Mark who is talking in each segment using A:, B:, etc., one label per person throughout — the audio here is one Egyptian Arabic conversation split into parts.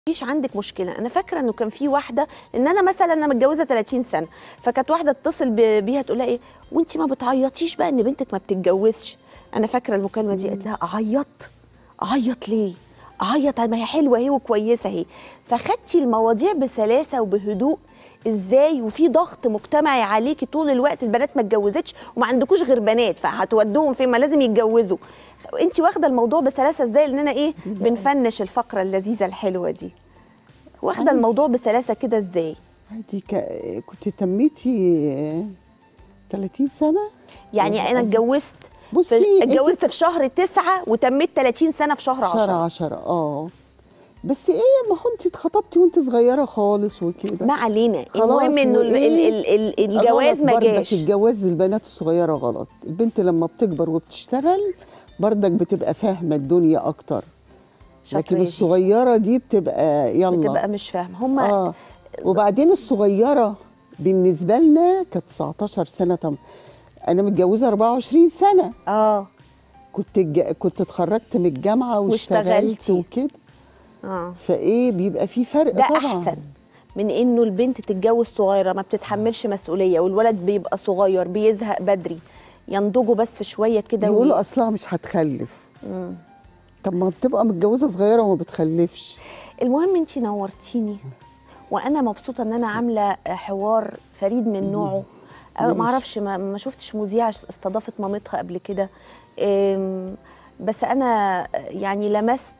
A: فيش عندك مشكله انا فاكره انه كان في واحده ان انا مثلا انا متجوزه 30 سنه فكانت واحده تتصل ب- بيها تقول لها ايه وانت ما بتعيطيش بقى ان بنتك ما بتتجوزش انا فاكره المكالمه دي قالت لها اعيط اعيط ليه اعيط ما هي حلوه اهي وكويسه اهي فخدتي المواضيع بسلاسه وبهدوء ازاي وفي ضغط مجتمعي عليكي طول الوقت البنات ما اتجوزتش وما عندكوش غير بنات فهتودوهم فين ما لازم يتجوزوا انت واخده الموضوع بسلاسه ازاي لاننا ايه بنفنش الفقره اللذيذه الحلوه دي واخده
B: عايز-
A: الموضوع بسلاسه كده ازاي
B: عادي ك... كنت تميتي 30 سنه
A: يعني انا اتجوزت
B: بصي
A: في
B: انت
A: اتجوزت في شهر تسعة وتميت 30 سنه في شهر
B: شهر
A: 10
B: 10 اه بس ايه ما هو انت اتخطبتي وانت صغيره خالص وكده
A: ما علينا
B: خلاص،
A: المهم انه ال-
B: وإيه؟
A: ال- ال- ال- الجواز
B: غلط
A: ما
B: بردك
A: جاش
B: الجواز البنات الصغيره غلط البنت لما بتكبر وبتشتغل بردك بتبقى فاهمه الدنيا اكتر
A: شاطرة
B: لكن
A: يا جيجي.
B: الصغيره دي بتبقى يلا
A: بتبقى مش فاهمه هم
B: اه وبعدين الصغيره بالنسبه لنا كانت 19 سنه طب انا متجوزه 24 سنه
A: اه
B: كنت الج... كنت اتخرجت من الجامعه واشتغلت
A: واشتغلتي.
B: وكده
A: اه
B: فايه بيبقى في فرق
A: ده
B: طبعا
A: احسن من انه البنت تتجوز صغيره ما بتتحملش مسؤوليه والولد بيبقى صغير بيزهق بدري ينضجوا بس شويه كده وي-
B: يقولوا اصلها مش هتخلف
A: مم.
B: طب ما بتبقى متجوزه صغيره وما بتخلفش
A: المهم انت نورتيني وانا مبسوطه ان انا عامله حوار فريد من نوعه أه
B: ماشي.
A: ما اعرفش ما, ما شفتش مذيعه استضافت مامتها قبل كده أم، بس انا يعني لمست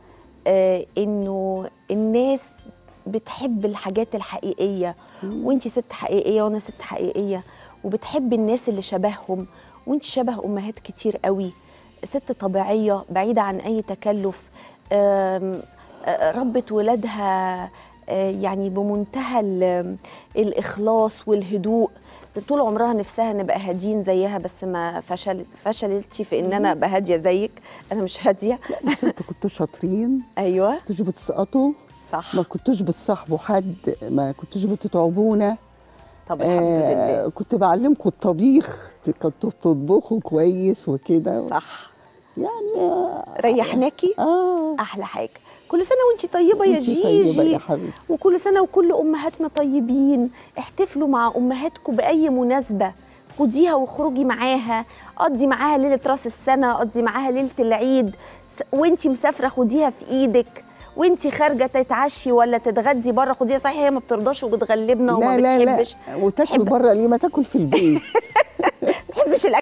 A: آه، انه الناس بتحب الحاجات الحقيقيه وانت ست حقيقيه وانا ست حقيقيه وبتحب الناس اللي شبههم وانت شبه امهات كتير قوي ست طبيعيه بعيده عن اي تكلف آم، آه، ربت ولادها آه، يعني بمنتهى ال- الاخلاص والهدوء طول عمرها نفسها نبقى هادين زيها بس ما فشلت فشلتي في ان انا ابقى هاديه زيك انا مش هاديه
B: لا بس انتوا كنتوا شاطرين
A: ايوه
B: ما كنتوش بتسقطوا
A: صح
B: ما كنتوش بتصاحبوا حد ما كنتوش بتتعبونا
A: طب الحمد لله
B: آه كنت بعلمكم الطبيخ كنتوا بتطبخوا كويس وكده
A: صح
B: يعني آه,
A: ريحناكي
B: اه
A: احلى حاجه كل سنه وانت طيبه يا
B: انتي طيبه
A: جيجي
B: يا حبيبتي
A: وكل سنه وكل امهاتنا طيبين احتفلوا مع امهاتكم باي مناسبه خديها واخرجي معاها قضي معاها ليله راس السنه قضي معاها ليله العيد س- وانتي مسافره خديها في ايدك وانتي خارجه تتعشي ولا تتغدي بره خديها صحيح هي ما بترضاش وبتغلبنا وما
B: لا لا لا
A: بتحبش
B: وتاكل
A: تحب-
B: بره ليه ما تاكل في البيت
A: بتحبش الاكل